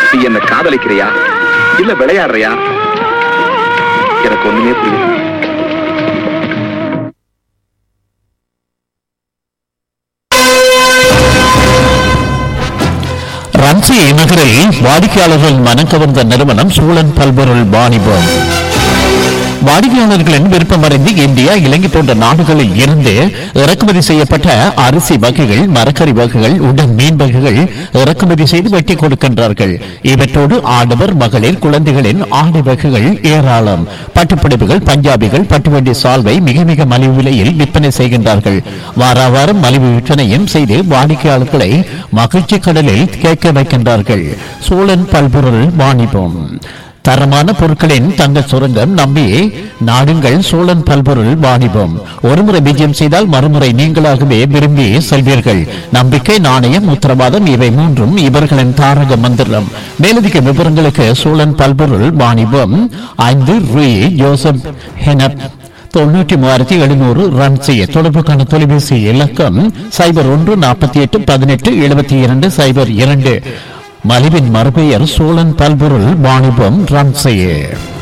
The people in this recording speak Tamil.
நீ என்ன காதலிக்கிறியா இல்ல விளையாடுறியா எனக்கு ஒண்ணுமே புரியல ரன்சி நகரில் வாடிக்கையாளர்கள் மனம் கவர்ந்த நிறுவனம் சூழன் பல்பொருள் வாணிபம் வாடிக்கையாளர்களின் விருப்பமறிந்து இந்தியா இலங்கை போன்ற நாடுகளில் இருந்து இறக்குமதி செய்யப்பட்ட அரிசி வகைகள் மரக்கறி வகைகள் உடன் மீன் வகைகள் இறக்குமதி செய்து வெட்டி கொடுக்கின்றார்கள் இவற்றோடு ஆடவர் மகளிர் குழந்தைகளின் ஆடை வகைகள் ஏராளம் பட்டுப்பிடிப்புகள் பஞ்சாபிகள் பட்டுவண்டி சால்வை மிக மிக மலிவு விலையில் விற்பனை செய்கின்றார்கள் வாரா வாரம் மலிவு விற்பனையும் செய்து வாடிக்கையாளர்களை மகிழ்ச்சி கடலில் கேட்க வைக்கின்றார்கள் சோழன் பல்பொருள் வாணிபம் தரமான பொருட்களின் தங்க சுரங்கம் நம்பி நாடுங்கள் சோழன் பல்பொருள் வாணிபம் ஒருமுறை விஜயம் செய்தால் மறுமுறை நீங்களாகவே விரும்பி செல்வீர்கள் நம்பிக்கை நாணயம் உத்தரவாதம் இவை மூன்றும் இவர்களின் தாரக மந்திரம் மேலதிக விவரங்களுக்கு சோழன் பல்பொருள் வாணிபம் ஐந்து ரூ ஜோசப் ஹெனப் தொண்ணூற்றி மூவாயிரத்தி எழுநூறு ரன் செய்ய தொடர்புக்கான தொலைபேசி இலக்கம் சைபர் ஒன்று நாற்பத்தி எட்டு பதினெட்டு எழுபத்தி இரண்டு சைபர் இரண்டு மலிவின் மறுபெயர் சோழன் பல்பொருள் வாணிபம் ரன் செய்ய